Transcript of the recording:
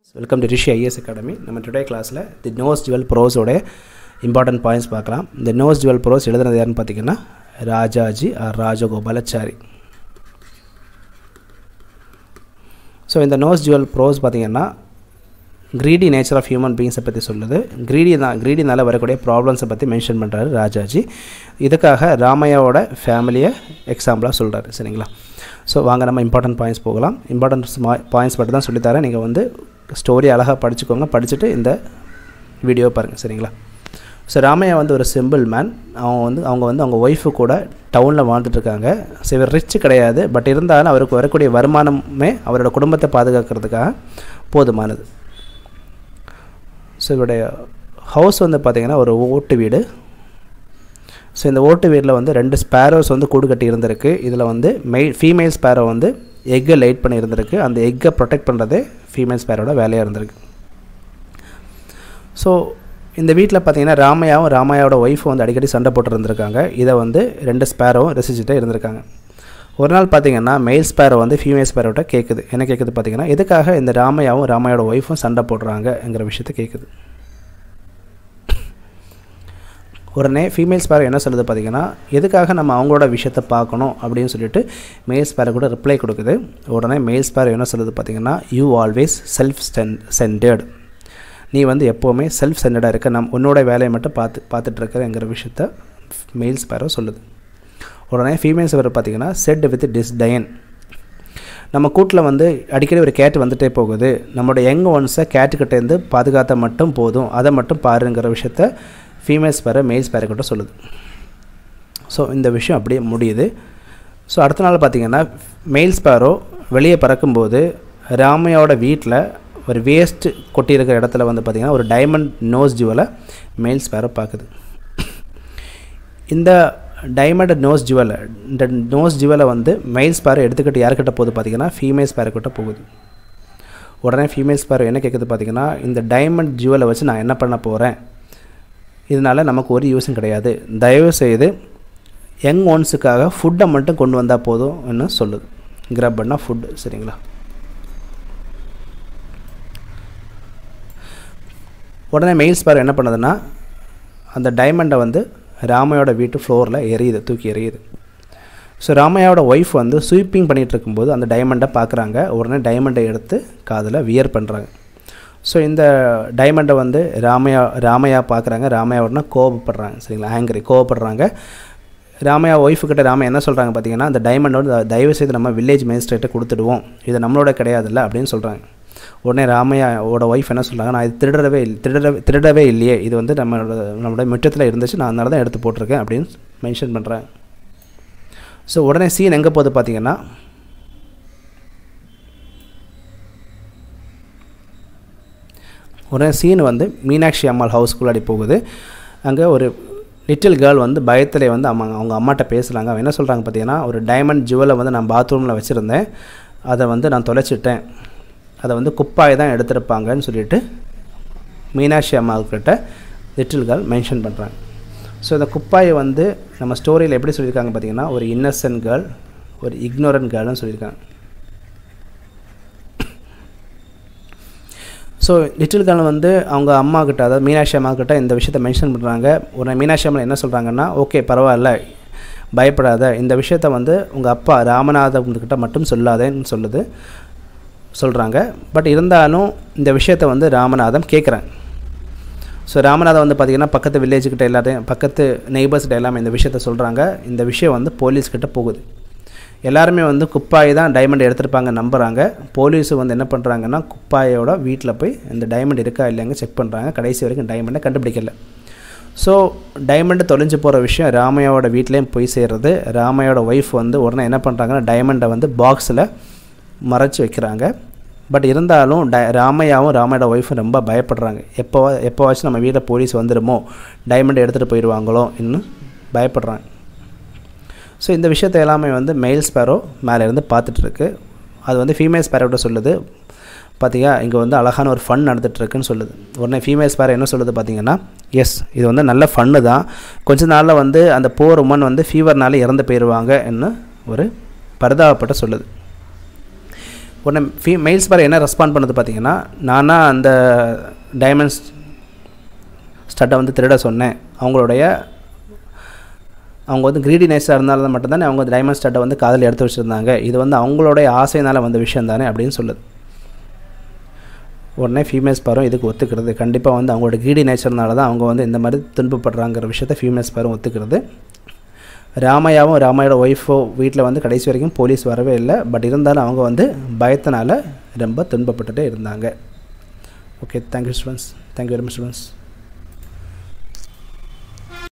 welcome to Rishi I S academy நம்ம today கிளாஸில் the nose jewel ப்ரோஸோட இம்பார்ட்டன்ட் பாயிண்ட்ஸ் பார்க்கலாம் இந்த நோஸ் ஜுவல் ப்ரோஸ் எழுதுனது யாருன்னு பார்த்தீங்கன்னா ராஜாஜி ஆர் ராஜகோபாலாச்சாரி ஸோ இந்த நோஸ் ஜுவல் ப்ரோஸ் பார்த்தீங்கன்னா க்ரீடி நேச்சர் ஆஃப் ஹியூமன் பீங்ஸை பற்றி சொல்லுது க்ரீடி தான் க்ரீடினால் வரக்கூடிய ப்ராப்ளம்ஸை பற்றி மென்ஷன் பண்ணுறாரு ராஜாஜி இதுக்காக ராமையாவோட ஃபேமிலியை எக்ஸாம்பிளாக சொல்கிறாரு சரிங்களா ஸோ வாங்க நம்ம இம்பார்ட்டன்ட் பாயிண்ட்ஸ் போகலாம் இம்பார்ட்டன்ட் பாயிண்ட்ஸ் மட்டும் தான் சொல்லித்தரேன் நீங்கள் வந்து ஸ்டோரி அழகாக படிச்சுக்கோங்க படிச்சுட்டு இந்த வீடியோ பாருங்கள் சரிங்களா ஸோ ராமையா வந்து ஒரு சிம்பிள் மேன் அவங்க வந்து அவங்க வந்து அவங்க ஒய்ஃபு கூட டவுனில் வாழ்ந்துட்டுருக்காங்க ஸோ இவர் ரிச் கிடையாது பட் இருந்தாலும் அவருக்கு வரக்கூடிய வருமானமே அவரோட குடும்பத்தை பாதுகாக்கிறதுக்காக போதுமானது ஸோ இவருடைய ஹவுஸ் வந்து பார்த்திங்கன்னா ஒரு ஓட்டு வீடு ஸோ இந்த ஓட்டு வீட்டில் வந்து ரெண்டு ஸ்பேரோஸ் வந்து கூடு கட்டி இருந்திருக்கு இதில் வந்து மெய் ஃபீமேல் ஸ்பேரோ வந்து எக்கை லைட் பண்ணி இருந்திருக்கு அந்த எக்கை ப்ரொடெக்ட் பண்ணுறதே ஃபீமேல் ஸ்பேரோட வேலையாக இருந்திருக்கு ஸோ இந்த வீட்டில் பார்த்தீங்கன்னா ராமையாவும் ராமையாவோட ஒய்ஃபும் வந்து அடிக்கடி சண்டை போட்டு இருந்திருக்காங்க இதை வந்து ரெண்டு ஸ்பேரோவும் ரசிச்சுட்டே இருந்திருக்காங்க ஒரு நாள் பார்த்தீங்கன்னா மெயில் ஸ்பேரோ வந்து ஃபீமேல் ஸ்பேரோட்ட கேட்குது என்ன கேட்குது பார்த்தீங்கன்னா எதுக்காக இந்த ராமையாவும் ராமையோட ஒய்ஃபும் சண்டை போடுறாங்கங்கிற விஷயத்த கேட்குது உடனே ஃபீமேல் ஸ்பேரோ என்ன சொல்லுது பார்த்தீங்கன்னா எதுக்காக நம்ம அவங்களோட விஷயத்தை பார்க்கணும் அப்படின்னு சொல்லிட்டு மேல் ஸ்பேரோ கூட ரிப்ளை கொடுக்குது உடனே மேல் ஸ்பேரோ என்ன சொல்லுது பார்த்தீங்கன்னா யூ ஆல்வேஸ் செல்ஃப் சென் சென்டர்டு நீ வந்து எப்போவுமே செல்ஃப் சென்டர்டாக இருக்க நம் உன்னோட வேலையை மட்டும் பார்த்து பார்த்துட்ருக்கிறங்கிற விஷயத்த மேல் ஸ்பேரோ சொல்லுது உடனே ஃபீமேல் ஸ்பேரோ பார்த்தீங்கன்னா செட் வித் டிஸ்டயன் நம்ம கூட்டில் வந்து அடிக்கடி ஒரு கேட் வந்துகிட்டே போகுது நம்மளோட யங் ஒன்ஸை கேட்டுக்கிட்டேருந்து பாதுகாத்த மட்டும் போதும் அதை மட்டும் பாருங்கிற விஷயத்த ஃபீமேல் ஸ்பேரை மேல் ஸ்பேரை சொல்லுது ஸோ இந்த விஷயம் அப்படியே முடியுது ஸோ அடுத்த நாள் பார்த்திங்கன்னா மெயில் ஸ்பேரோ வெளியே பறக்கும்போது ராமையோட வீட்டில் ஒரு வேஸ்ட் கொட்டி இருக்கிற இடத்துல வந்து பார்த்திங்கன்னா ஒரு டைமண்ட் நோஸ் ஜுவலை மெயில் ஸ்பேரோ பார்க்குது இந்த டைமண்ட் நோஸ் ஜுவலை இந்த நோஸ் ஜுவலை வந்து மெயில் ஸ்பேரோ எடுத்துக்கிட்டு யார்கிட்ட போகுது பார்த்திங்கன்னா ஃபீமேல் ஸ்பேரக்கிட்ட போகுது உடனே ஃபீமேல் ஸ்பேரோ என்ன கேட்குது பார்த்திங்கன்னா இந்த டைமண்ட் ஜுவலை வச்சு நான் என்ன பண்ண போகிறேன் இதனால் நமக்கு ஒரு யூஸும் கிடையாது தயவு செய்து யங் ஒன்ஸுக்காக ஃபுட்டை மட்டும் கொண்டு வந்தால் போதும்னு சொல்லுது கிரப்னா ஃபுட்டு சரிங்களா உடனே மெயில் ஸ்பேர் என்ன பண்ணுதுன்னா அந்த டைமண்டை வந்து ராமையோட வீட்டு ஃப்ளோரில் எரியுது தூக்கி எரியுது ஸோ ராமையாவோட ஒய்ஃப் வந்து ஸ்வீப்பிங் பண்ணிகிட்டு இருக்கும்போது அந்த டைமண்டை பார்க்குறாங்க உடனே டைமண்டை எடுத்து காதில் வியர் பண்ணுறாங்க ஸோ இந்த டைமண்டை வந்து ராமையா ராமையா பார்க்குறாங்க ராமையா உடனே கோவப்படுறாங்க சரிங்களா ஆங்கரி கோவப்படுறாங்க ராமையா ஒய்ஃபுக்கிட்ட ராமையா என்ன சொல்கிறாங்க பார்த்தீங்கன்னா அந்த டைமண்டை வந்து தயவு செய்து நம்ம வில்லேஜ் மேஜிஸ்ட்ரேட்டை கொடுத்துடுவோம் இது நம்மளோட கிடையாதுல்ல அப்படின்னு சொல்கிறாங்க உடனே ராமையாவோட ஒய்ஃப் என்ன சொல்கிறாங்க நான் இது திருடவே இல்லை திருடவே திருடவே இல்லையே இது வந்து நம்மளோட நம்மளோட முற்றத்தில் இருந்துச்சு நான் அதனால தான் எடுத்து போட்டிருக்கேன் அப்படின்னு மென்ஷன் பண்ணுறேன் ஸோ உடனே சீன் எங்கே போகுது பார்த்தீங்கன்னா உடனே சீன் வந்து மீனாட்சி அம்மாள் ஹவுஸ்குள்ளாடி போகுது அங்கே ஒரு லிட்டில் கேர்ள் வந்து பயத்தில் வந்து அம்மா அவங்க அம்மாட்ட பேசுகிறாங்க அவன் என்ன சொல்கிறாங்க பார்த்தீங்கன்னா ஒரு டைமண்ட் ஜுவலை வந்து நான் பாத்ரூமில் வச்சுருந்தேன் அதை வந்து நான் தொலைச்சிட்டேன் அதை வந்து குப்பாயை தான் எடுத்திருப்பாங்கன்னு சொல்லிட்டு மீனாட்சி அம்மாவுக்கிட்ட லிட்டில் கேர்ள் மென்ஷன் பண்ணுறாங்க ஸோ இந்த குப்பாயை வந்து நம்ம ஸ்டோரியில் எப்படி சொல்லியிருக்காங்க பார்த்தீங்கன்னா ஒரு இன்னசென்ட் கேர்ள் ஒரு இக்னோரண்ட் கேர்ள்னு சொல்லியிருக்காங்க ஸோ லிட்டில் கேர்ள் வந்து அவங்க அம்மா கிட்ட அதாவது மீனாட்சி அம்மா கிட்ட இந்த விஷயத்த மென்ஷன் பண்ணுறாங்க ஒரு மீனாட்சி அம்மா என்ன சொல்கிறாங்கன்னா ஓகே பரவாயில்ல பயப்படாத இந்த விஷயத்த வந்து உங்கள் அப்பா ராமநாதன்கிட்ட மட்டும் சொல்லாதேன்னு சொல்லுது சொல்கிறாங்க பட் இருந்தாலும் இந்த விஷயத்த வந்து ராமநாதம் கேட்குறேன் ஸோ ராமநாதன் வந்து பார்த்திங்கன்னா பக்கத்து வில்லேஜுக்கிட்ட எல்லாத்தையும் பக்கத்து நெய்பர்ஸ்கிட்ட எல்லாமே இந்த விஷயத்த சொல்கிறாங்க இந்த விஷயம் வந்து போலீஸ்கிட்ட போகுது எல்லாருமே வந்து குப்பாயை தான் டைமண்ட் எடுத்திருப்பாங்க நம்புகிறாங்க போலீஸு வந்து என்ன பண்ணுறாங்கன்னா குப்பாயோட வீட்டில் போய் இந்த டைமண்ட் இருக்கா இல்லைங்க செக் பண்ணுறாங்க கடைசி வரைக்கும் டைமண்டை கண்டுபிடிக்கல ஸோ டைமண்டு தொலைஞ்சு போகிற விஷயம் ராமையாவோட வீட்லேயும் போய் சேர்றது ராமையோட ஒய்ஃப் வந்து உடனே என்ன பண்ணுறாங்கன்னா டைமண்டை வந்து பாக்ஸில் மறைச்சி வைக்கிறாங்க பட் இருந்தாலும் ட ராமையாவும் ராமையோட ஒய்ஃபும் ரொம்ப பயப்படுறாங்க எப்போ எப்போவாச்சும் நம்ம வீட்டில் போலீஸ் வந்துடுமோ டைமண்ட் எடுத்துகிட்டு போயிடுவாங்களோ இன்னும் பயப்படுறாங்க ஸோ இந்த விஷயத்தை எல்லாமே வந்து மெயில் ஸ்பேரோ மேலே இருந்து பார்த்துட்ருக்கு அது வந்து ஃபீமேல் ஸ்பேரோட சொல்லுது பார்த்தீங்க இங்கே வந்து அழகான ஒரு ஃபன் நடந்துகிட்ருக்குன்னு சொல்லுது உடனே ஃபீமேல் ஸ்பேரோ என்ன சொல்லுது பார்த்தீங்கன்னா எஸ் இது வந்து நல்ல ஃபன்னு தான் கொஞ்ச நாளில் வந்து அந்த போர் உமன் வந்து ஃபீவர்னால இறந்து போயிடுவாங்கன்னு ஒரு பரிதாபப்பட்ட சொல்லுது உடனே ஃபீ மெயில்ஸ் பாரு என்ன ரெஸ்பாண்ட் பண்ணது பார்த்தீங்கன்னா நானா அந்த டைமண்ட்ஸ் ஸ்டட்டை வந்து திருட சொன்னேன் அவங்களுடைய அவங்க வந்து கிரீடி நைஸாக இருந்தாலும் மட்டும்தானே அவங்க டைமண்ட் ஸ்டட்டை வந்து காதில் எடுத்து வச்சுருந்தாங்க இது வந்து அவங்களுடைய ஆசையினால் வந்த விஷயம் தானே அப்படின்னு சொல்லுது உடனே ஃபீமேல்ஸ் பாரும் இதுக்கு ஒத்துக்கிறது கண்டிப்பாக வந்து அவங்களோட கிரீடி நேச்சர்னால தான் அவங்க வந்து இந்த மாதிரி துன்பப்படுறாங்கிற விஷயத்த ஃபீமேல்ஸ் பாரும் ஒத்துக்கிறது ராமையாவும் ராமையோட ஒய்ஃபோ வீட்டில் வந்து கடைசி வரைக்கும் போலீஸ் வரவே இல்லை பட் இருந்தாலும் அவங்க வந்து பயத்தினால ரொம்ப துன்பப்பட்டுட்டே இருந்தாங்க okay thank you students thank you very much students